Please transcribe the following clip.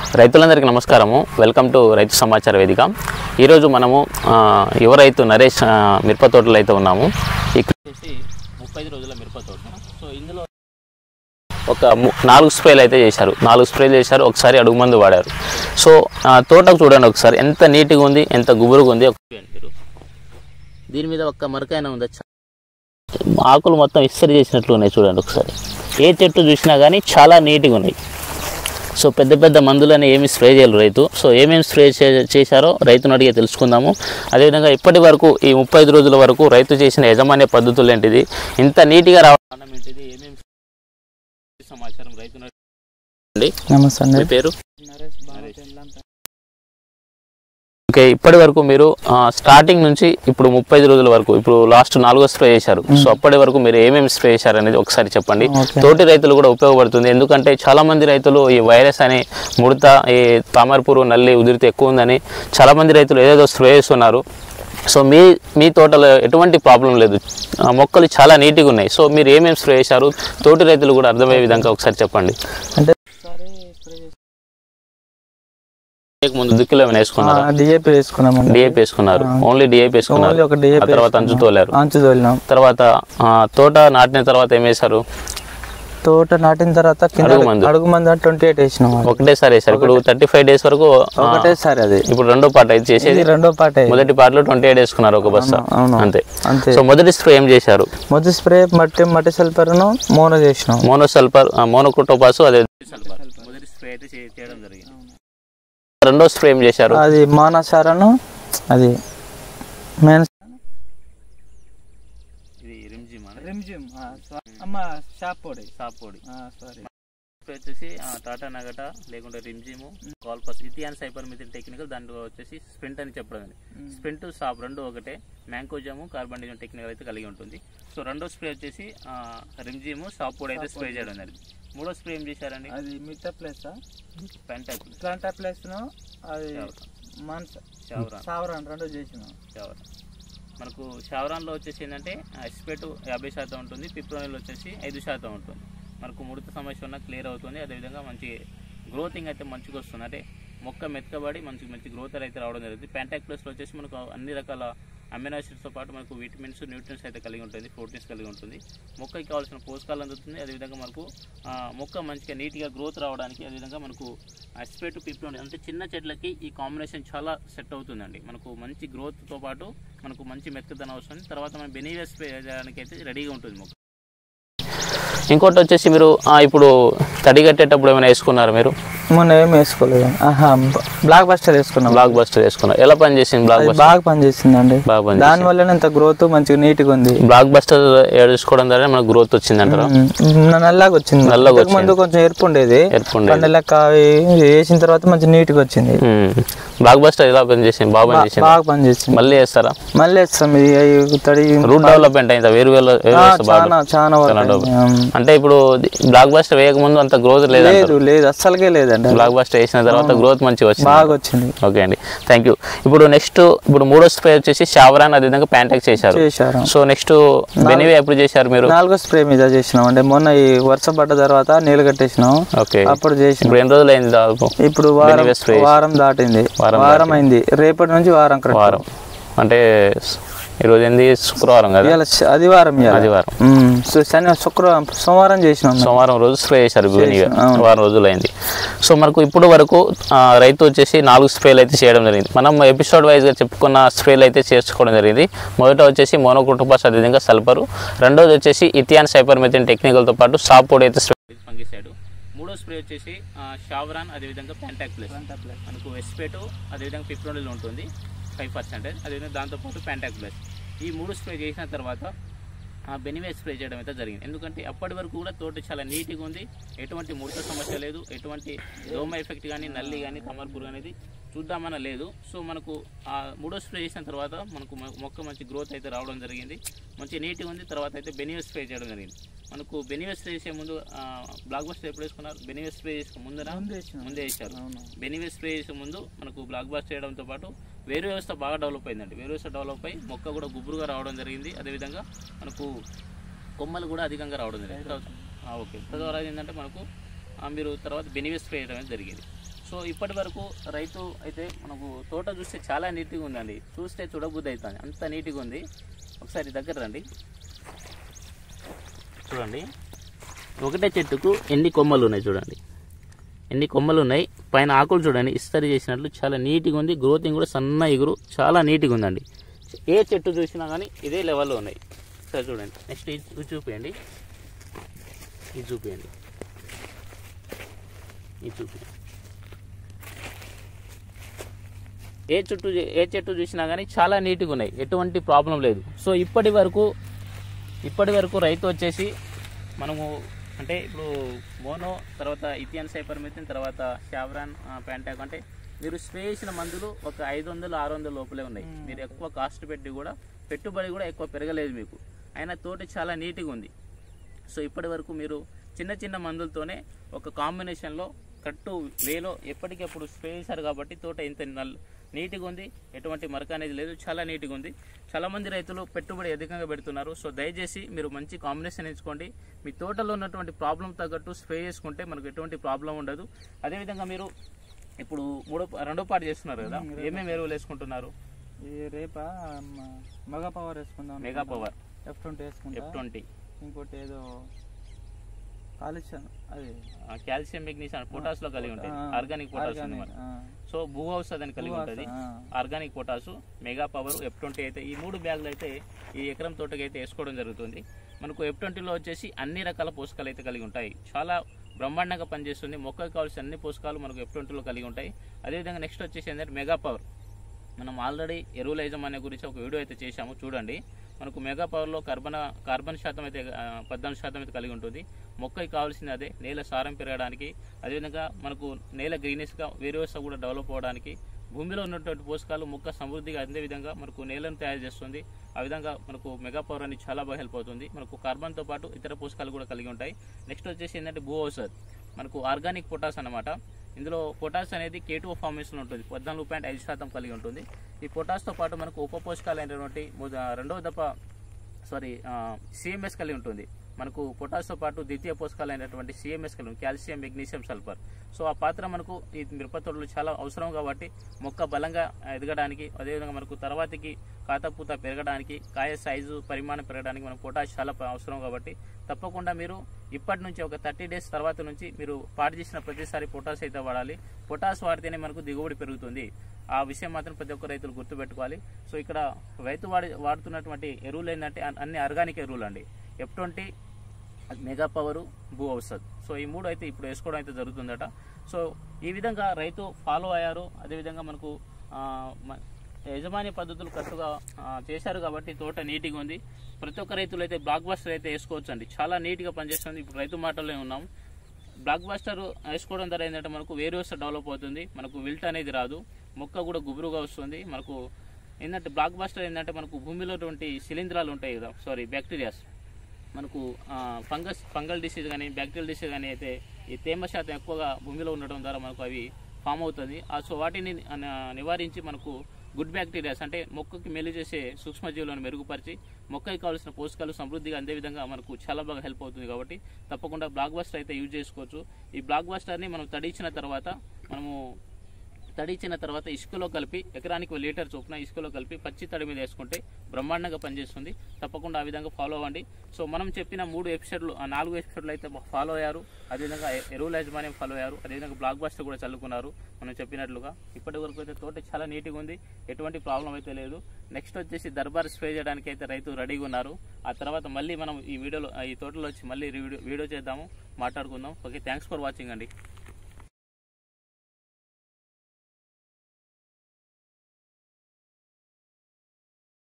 రైతులందరికీ నమస్కారము welcome to రైతు సమాచార వేదిక ఈరోజు మనము ఆ, యువ రైతు నరేష్ ఆ, మిరప తోటలో అయితే ఉన్నాము ఇక్కడ వచ్చేసి ముప్పై రోజుల మిరప తోట సో ఇందులో ఒక ము- నాలుగు స్ప్రేలు అయితే చేశారు నాలుగు స్ప్రేలు చేశారు ఒకసారి అడుగు మందు వాడారు సో ఆ, తోటకు చూడండి ఒకసారి ఎంత నీట్గా ఉంది ఎంత గుబురుగా ఉంది ఒక- మీరు దీని మీద ఒక్క మరకైనా ఉందా ఆకులు మొత్తం ఇస్తరి చేసినట్లు ఉన్నాయి చూడండి ఒకసారి ఏ చెట్టు చూసినా కానీ చాలా నీట్గా ఉన్నాయి సో పెద్ద పెద్ద మందులని ఏమి స్ప్రే చేయరు రైతు సో ఏమేమి స్ప్రే చే- చేశారో రైతును అడిగి తెలుసుకుందాము అదేవిధంగా ఇప్పటి వరకు ఈ ముప్పై ఐదు రోజుల వరకు రైతు చేసిన యజమాన్య పద్ధతులు ఏంటిది ఇంత నీట్గా రావడం ఏంటిది ఏమేమి సమాచారం రైతును అడిగి- నమస్తే మీ అండి పేరు నరేష్ ఓకే ఇప్పటి వరకు మీరు ఆ, స్టార్టింగ్ నుంచి ఇప్పుడు ముప్పై ఐదు రోజుల వరకు ఇప్పుడు లాస్ట్ నాలుగో స్ప్రే చేశారు సో అప్పటి వరకు మీరు ఏమేమి స్ప్రే చేశారు అనేది ఒకసారి చెప్పండి ఓకే. తోటి రైతులు కూడా ఉపయోగపడుతుంది ఎందుకంటే చాలా మంది రైతులు ఈ వైరస్ అని ముడత ఈ తామర పురుగు నల్లి ఉదిరితే ఎక్కువ ఉందని చాలా మంది రైతులు ఏదేదో స్ప్రే చేస్తున్నారు సో మీ మీ తోటలో ఎటువంటి ప్రాబ్లం లేదు ఆ, మొక్కలు చాలా నీట్గా ఉన్నాయి సో మీరు ఏమేమి స్ప్రే చేశారు తోటి రైతులు కూడా అర్థమయ్యే విధంగా ఒకసారి చెప్పండి అంటే ముందు దుక్కిలో ఏమైనా వేసుకున్నారు డిఏపి వేసుకున్నామండి డిఏపి వేసుకున్నారు ఓన్లీ డిఏపి వేసుకున్నారు ఓన్లీ ఒక డిఏపి ఆ తర్వాత అంచు తోలారు అంచు తోలినాం తర్వాత ఆ, తోట నాటిన తర్వాత ఏం వేశారు తోట నాటిన తర్వాత కింద అడుగు మందు. అడుగు మంది ట్వంటీ ఎయిట్ వేసినాం అండి. ఒకటేసారి వేశారు ఇప్పుడు థర్టీ ఫైవ్ డేస్ వరకు ఆ, ఒకటేసారి అది ఇప్పుడు రెండో పాట అయితే చేసేది ఇది రెండో పాట మొదటి పాటలో ట్వంటీ ఎయిట్ వేసుకున్నారు ఒక బస్తా అవును అంతే అంతే సో మొదటి స్ప్రే ఏం చేశారు మొదటి స్ప్రే మట్టి మట్టి సల్పర్ను మోనో చేసినాం మోనోసల్ఫర్ మోనోక్రోటోపాస్ అదే మొదటి స్ప్రే అయితే చేయడం జరిగింది రెండో స్ప్రే ఏం చేశారు అది మానసారను అది మెయిన్ ఇది రిమ్జిమ్ రిమ్జిమ్ అమ్మ షాప్ పొడి సాప్ పొడి సారీ స్ప్రే వచ్చేసి ఆ, టాటా నగట లేకుంటే రిమ్జిమ్ కాల్పస్ ఇథియాన్ సైపర్ మిథిల్ టెక్నికల్ దాంట్లో వచ్చేసి స్ప్రింట్ అని చెప్పడం ఉంది స్ప్రింట్ సాప్ రెండు ఒకటే మ్యాంకోజాము కార్బన్ డిజమ్ టెక్నికల్ అయితే కలిగి ఉంటుంది సో రెండో స్ప్రే వచ్చేసి ఆ, రిమ్జిమ్ సాప్ పొడి అయితే స్ప్రే చేయడం జరిగింది మూడో స్ప్రే ఏం చేశారండి అది మిట్ట ప్లేస్ పెంటాక్ ప్లాంటా ప్లేస్ అది మాన్స షావరాన్ సావరాన్ రెండు చేసినాం షావరాన్ మనకు షావరాన్లో వచ్చేసి ఏంటంటే ఎస్పెట్ యాభై శాతం ఉంటుంది పిప్రోనిల్ వచ్చేసి ఐదు శాతం ఉంటుంది మనకు ముడత సమస్య ఉన్న క్లియర్ అవుతుంది అదేవిధంగా మంచి గ్రోతింగ్ అయితే మంచిగా వస్తుంది అంటే మొక్క మెత్తబడి మంచి మంచి గ్రోత్ అయితే రావడం జరుగుతుంది పెంటాక్ ప్లస్లో వచ్చేసి మనకు అన్ని రకాల అమినో ఆసిడ్స్తో పాటు మనకు విటమిన్స్ న్యూట్రియన్స్ అయితే కలిగి ఉంటుంది ప్రోటీన్స్ కలిగి ఉంటుంది మొక్కకి కావాల్సిన పోషకాలు అందుతుంది అదేవిధంగా మనకు ఆ, మొక్క మంచిగా నీట్గా గ్రోత్ రావడానికి అదేవిధంగా మనకు ఎస్పేట్ పిప్లోన్ అంటే చిన్న చెట్లకి ఈ కాంబినేషన్ చాలా సెట్ అవుతుందండి మనకు మంచి గ్రోత్తో పాటు మనకు మంచి మెత్తదనం వస్తుంది తర్వాత మనం బెనీవేస్ చేయడానికి అయితే రెడీగా ఉంటుంది మొక్క ఇంకోటి వచ్చేసి మీరు ఆ, ఇప్పుడు తడి కట్టేటప్పుడు ఏమైనా వేసుకున్నారు మీరు మొన్న ఏం వేసుకోలేదు ఆహా బ్లాక్ బస్టర్ వేసుకున్నాం బ్లాక్ బస్టర్ వేసుకున్నారు ఎలా పని చేసింది బ్లాక్ అది బస్టర్ బాగా పనిచేసిందండి బాగా పని దాని వల్ల ఇంత గ్రోత్ మంచిగా నీట్ గా ఉంది బ్లాక్ బస్టర్ వేసుకోవడం ద్వారా మనకు గ్రోత్ వచ్చింది అంటారా ఉమ్, నల్లగా వచ్చింది నల్లగా ఇంతకు ముందు కొంచెం ఎరుపు ఉండేది ఎరుపుండే పండలక్క వేసిన తర్వాత మంచి నీట్ గా వచ్చింది బ్లాక్ బస్టర్ ఎలా పని చేసింది బాగా పని చేసింది బాగా పనిచేసింది మళ్ళీ వేస్తారా మళ్ళీ వేస్తాం ఇది అయ్యి తడి రూట్ డెవలప్మెంట్ అయిందా వేరు వేరు వేరు ఆ, వేస్తే బాగా చాలా చాలా వరకు చాలా అయింది. ఉమ్. అంటే ఇప్పుడు బ్లాక్ బస్టర్ వేయకముందు అంత గ్రోత్ లేదా లేదు లేదు అస్సలకే లేదండి బ్లాక్ బస్టర్ వేసిన తర్వాత గ్రోత్ మంచిగా వచ్చింది బాగా వచ్చింది ఓకే అండి థ్యాంక్ యూ ఇప్పుడు నెక్స్ట్ ఇప్పుడు మూడో స్ప్రే వచ్చేసి షావరాన్ అదేవిధంగా ప్యాంటెక్ చేశారు చేశారు సో నెక్స్ట్ బెనివే ఎప్పుడు చేశారు మీరు నాలుగో స్ప్రే మీద చేసినాం అంటే మొన్న ఈ వర్షం పడ్డ తర్వాత నీళ్ళు కట్టేసినాం ఓకే అప్పుడు చేసినాం ఇప్పుడు ఎన్ని రోజులు అయింది దాదాపు ఇప్పుడు వారం Benivy spray చేసి- వారం దాటింది వారం వారం అయింది రేపటి నుంచి వారం కరెక్ట్ వారం అంటే ఈరోజు ఏంది శుక్రవారం కదా ఇవాళ శ- ఆదివారం ఇవాళ ఆదివారం ఉమ్, సో శని శుక్రవారం సోమవారం చేసినాం మేము. సోమవారం రోజు స్ప్రే చేశారు బెనివే అవును. వారం రోజులు అయింది సో మనకు ఇప్పుడు వరకు ఆ, రైతు వచ్చేసి నాలుగు స్ప్రేలు అయితే చేయడం జరిగింది మనం ఎపిసోడ్ వైజ్గా చెప్పుకున్న స్ప్రేలు అయితే చేసుకోవడం జరిగింది మొదట వచ్చేసి మోనోకుటుంబాస్ అదేవిధంగా సల్పరు రెండోది వచ్చేసి ఇథియాన్ సైపర్ మెథిన్ టెక్నికల్తో పాటు సాప్ పొడి అయితే స్ప్రే పంగిస్తాడు మూడో స్ప్రే వచ్చేసి షావరాన్ అదేవిధంగా ప్యాంటాక్ ప్లస్ మనకు ఎస్పేటు అదేవిధంగా పిప్రోనిల్ ఉంటుంది ఫైవ్ పర్సెంటేజ్ అదేవిధంగా దాంతోపాటు ప్యాంటాక్ ప్లస్ ఈ మూడు స్ప్రే చేసిన తర్వాత ఆ బెనివే స్ప్రే చేయడం అయితే జరిగింది ఎందుకంటే అప్పటి వరకు కూడా తోట చాలా నీట్గా ఉంది ఎటువంటి ముడత సమస్య లేదు ఎటువంటి దోమ ఎఫెక్ట్ కానీ నల్లి కానీ తమర్పురు అనేది చూద్దామన్న లేదు సో మనకు ఆ మూడో స్ప్రే చేసిన తర్వాత మనకు మొ- మొక్క మంచి గ్రోత్ అయితే రావడం జరిగింది మంచి నీట్గా ఉంది తర్వాత అయితే బెనివే స్ప్రే చేయడం జరిగింది మనకు బెనివే స్ప్రే చేసే ముందు ఆ, బ్లాక్ బస్టర్ ఎప్పుడు వేసుకున్నారు బెనివే స్ప్రే చేసే ముందర ముందు వేసినాం. ముందే వేశారు అవును. బెనివే స్ప్రే చేసే ముందు మనకు బ్లాక్ బస్టర్ చేయడంతో పాటు వేరు వ్యవస్థ బాగా డెవలప్ అయిందండి వేరు వ్యవస్థ డెవలప్ అయ్యి మొక్క కూడా గుబురుగా రావడం జరిగింది అదేవిధంగా మనకు కొమ్మలు కూడా అధికంగా రావడం జరిగింది తర్వాత- ఆ, ఓకే తద్వారా ఏంటంటే మనకు ఆ, మీరు తర్వాత బెనివే స్ప్రే చేయడం అనేది జరిగింది సో ఇప్పటి వరకు రైతు అయితే మనకు తోట చూస్తే చాలా నీట్గా ఉందండి చూస్తే చూడబుద్ధి అవుతుంది అంత నీట్గా ఉంది ఒకసారి దగ్గర రండి చూడండి ఒకటే చెట్టుకు ఎన్ని కొమ్మలు ఉన్నాయి చూడండి ఎన్ని కొమ్మలు ఉన్నాయి పైన ఆకులు చూడండి ఇస్తరి చేసినట్లు చాలా నీట్గా ఉంది గ్రోతింగ్ కూడా సన్న ఎగురు చాలా నీట్గా ఉందండి ఏ చెట్టు చూసినా కానీ ఇదే లెవెల్లో ఉన్నాయి సరే చూడండి నెక్స్ట్ ఇది చూపించండి ఇది చూపించండి ఇది చూపించండి ఏ చెట్టు ఏ చెట్టు చూసినా కానీ చాలా నీట్గా ఉన్నాయి ఎటువంటి ప్రాబ్లం లేదు సో ఇప్పటి వరకు ఇప్పటి వరకు రైతు వచ్చేసి మనము అంటే ఇప్పుడు మోనో తర్వాత ఇథియన్ సైపర్మిథిన్ తర్వాత షావ్రాన్ ప్యాంటాక్ అంటే మీరు స్ప్రే చేసిన మందులు ఒక ఐదు వందలు ఆరు వందల లోపలే ఉన్నాయి మీరు ఎక్కువ కాస్ట్ పెట్టి కూడా పెట్టుబడి కూడా ఎక్కువ పెరగలేదు మీకు అయినా తోట చాలా నీట్గా ఉంది సో ఇప్పటి వరకు మీరు చిన్న చిన్న మందులతోనే ఒక కాంబినేషన్లో కట్టు వేలో ఎప్పటికెప్పుడు స్ప్రే చేశారు కాబట్టి తోట ఇంత నల్ నీట్గా ఉంది ఎటువంటి మరక అనేది లేదు చాలా నీట్గా ఉంది చాలా మంది రైతులు పెట్టుబడి అధికంగా పెడుతున్నారు సో దయచేసి మీరు మంచి కాంబినేషన్ ఎంచుకోండి మీ తోటలో ఉన్నటువంటి ప్రాబ్లం తగ్గట్టు స్ప్రే చేసుకుంటే మనకు ఎటువంటి ప్రాబ్లం ఉండదు అదేవిధంగా మీరు ఇప్పుడు మూడో రెండో పాటు చేస్తున్నారు కదా ఏమేమి ఎరువులు వేసుకుంటున్నారు ఈ రేపా మ- మగ పవర్ వేసుకుందాం మెగా పవర్ ఎఫ్ ట్వంటీ వేసుకుంటా ఎఫ్ ట్వంటీ ఇంకోటి ఏదో కాలుష్యం అది కాల్షియం మెగ్నీషియం పొటాస్ లో కలిగి ఉంటుంది ఆ, ఆర్గానిక్ పొటాస్ ఉంది organic, మనకు. ఆ. సో భూ ఔషధ అని కలిగి ఉంటుంది ఆ. ఆర్గానిక్ పొటాసు మెగా పవర్ ఎఫ్ ట్వంటీ అయితే ఈ మూడు బ్యాగులు అయితే ఈ ఎకరం తోటకి అయితే వేసుకోవడం జరుగుతుంది మనకు ఎఫ్ ట్వంటీలో వచ్చేసి అన్ని రకాల పోషకాలు అయితే కలిగి ఉంటాయి చాలా బ్రహ్మాండంగా పనిచేస్తుంది మొక్కకు కావాల్సిన అన్ని పోషకాలు మనకు ఎఫ్ ట్వంటీలో కలిగి ఉంటాయి అదేవిధంగా నెక్స్ట్ వచ్చేసి ఏంటంటే మెగా పవర్ మనం ఆల్రెడీ ఎరువుల యజమాన్య గురించి ఒక వీడియో అయితే చేశాము చూడండి మనకు మెగా పవర్లో కార్బన్ కార్బన్ శాతం అయితే ఆ, పద్నాలుగు శాతం అయితే కలిగి ఉంటుంది మొక్కకి కావాల్సింది అదే నేల సారం పెరగడానికి అదేవిధంగా మనకు నేల గ్రీనెస్గా వేరియస్ కూడా డెవలప్ అవ్వడానికి భూమిలో ఉన్నటువంటి పోషకాలు మొక్క సమృద్ధిగా అందే విధంగా మనకు నేలను తయారు చేస్తుంది ఆ విధంగా మనకు మెగా పవర్ అనేది చాలా బాగా హెల్ప్ అవుతుంది మనకు కార్బన్తో పాటు ఇతర పోషకాలు కూడా కలిగి ఉంటాయి నెక్స్ట్ వచ్చేసి ఏంటంటే భూ ఔషధ్ మనకు ఆర్గానిక్ పొటాస్ అన్నమాట ఇందులో పొటాస్ అనేది కేటువ ఫార్మేషన్ ఉంటుంది పద్నాలుగు పాయింట్ ఐదు శాతం కలిగి ఉంటుంది ఈ పొటాస్తో పాటు మనకు ఉప పోషకాలు అయినటువంటి మొద- రెండవ దఫ సారీ సిఎంఎస్ కలిగి ఉంటుంది మనకు పొటాస్తో పాటు ద్వితీయ పోషకాలు అయినటువంటి సిఎంఎస్ కలిగి ఉంటుంది కాల్షియం మెగ్నీషియం సల్ఫర్ సో ఆ పాత్ర మనకు ఈ మిరప తోటలో చాలా అవసరం కాబట్టి మొక్క బలంగా ఎదగడానికి అదేవిధంగా మనకు తర్వాతికి కాతపూత పెరగడానికి కాయ సైజు పరిమాణం పెరగడానికి మనకు పొటాష్ చాలా ప- అవసరం కాబట్టి తప్పకుండా మీరు ఇప్పటి నుంచి ఒక థర్టీ డేస్ తర్వాత నుంచి మీరు పాటు చేసిన ప్రతిసారి పొటాష్ అయితే వాడాలి పొటాష్ వాడితేనే మనకు దిగుబడి పెరుగుతుంది ఆ విషయం మాత్రం ప్రతి ఒక్క రైతులు గుర్తుపెట్టుకోవాలి సో ఇక్కడ రైతు వాడి వాడుతున్నటువంటి ఎరువులు ఏంటంటే అన్- అన్ని ఆర్గానిక్ ఎరువులు అండి ఎఫ్ ట్వంటీ మెగా పవరు భూ ఔషధ్ సో ఈ మూడు అయితే ఇప్పుడు వేసుకోవడం అయితే జరుగుతుందట సో ఈ విధంగా రైతు ఫాలో అయ్యారు అదేవిధంగా మనకు ఆ, మ- యజమాని పద్ధతులు కరెక్ట్గా ఆ, చేశారు కాబట్టి తోట నీట్గా ఉంది ప్రతి ఒక్క రైతులు అయితే బ్లాక్ బస్టర్ అయితే వేసుకోవచ్చు అండి చాలా నీట్గా పనిచేస్తుంది ఇప్పుడు రైతు మాటల్లో ఉన్నాం బ్లాక్ బస్టర్ వేసుకోవడం ద్వారా ఏంటంటే మనకు వేరియస్ డెవలప్ అవుతుంది మనకు విల్ట్ అనేది రాదు మొక్క కూడా గుబురుగా వస్తుంది మనకు ఏంటంటే బ్లాక్ బస్టర్ ఏంటంటే మనకు భూమిలో ఉన్నటువంటి శిలీంధ్రాలు ఉంటాయి కదా సారీ బ్యాక్టీరియాస్ మనకు ఆ, ఫంగస్ ఫంగల్ డిసీజ్ కానీ బ్యాక్టీరియల్ డిసీజ్ కానీ అయితే ఈ తేమ శాతం ఎక్కువగా భూమిలో ఉండడం ద్వారా మనకు అవి ఫామ్ అవుతుంది ఆ సో వాటిని ఆ, నివారించి మనకు గుడ్ బ్యాక్టీరియాస్ అంటే మొక్కకి మేలు చేసే సూక్ష్మజీవులను మెరుగుపరిచి మొక్కకి కావాల్సిన పోషకాలు సమృద్ధిగా అందే విధంగా మనకు చాలా బాగా హెల్ప్ అవుతుంది కాబట్టి తప్పకుండా బ్లాక్ బస్టర్ అయితే యూజ్ చేసుకోవచ్చు ఈ బ్లాక్ బస్టర్ని మనం తడిచిన తర్వాత మనము తడిచిన తర్వాత ఇసుకలో కలిపి ఎకరానికి ఒక లీటర్ చొప్పున ఇసుకలో కలిపి పచ్చి తడి మీద వేసుకుంటే బ్రహ్మాండంగా పనిచేస్తుంది తప్పకుండా ఆ విధంగా ఫాలో అవ్వండి సో మనం చెప్పిన మూడు ఎపిసోడ్లు ఆ నాలుగు ఎపిసోడ్లు అయితే ఫాలో అయ్యారు అదేవిధంగా ఎ- ఎరువుల యాజమాన్యం ఫాలో అయ్యారు అదేవిధంగా బ్లాక్ బస్టర్ కూడా చల్లుకున్నారు మనం చెప్పినట్లుగా ఇప్పటి వరకు అయితే తోట చాలా నీట్గా ఉంది ఎటువంటి ప్రాబ్లం అయితే లేదు నెక్స్ట్ వచ్చేసి దర్బార్ స్ప్రే చేయడానికి అయితే రైతు రెడీగా ఉన్నారు ఆ తర్వాత మళ్ళీ మనం ఈ వీడియోలో ఈ తోటలో వచ్చి మళ్ళీ వీడియో వీడియో చేద్దాము మాట్లాడుకుందాం ఓకే థ్యాంక్స్ ఫర్ వాచింగ్ అండి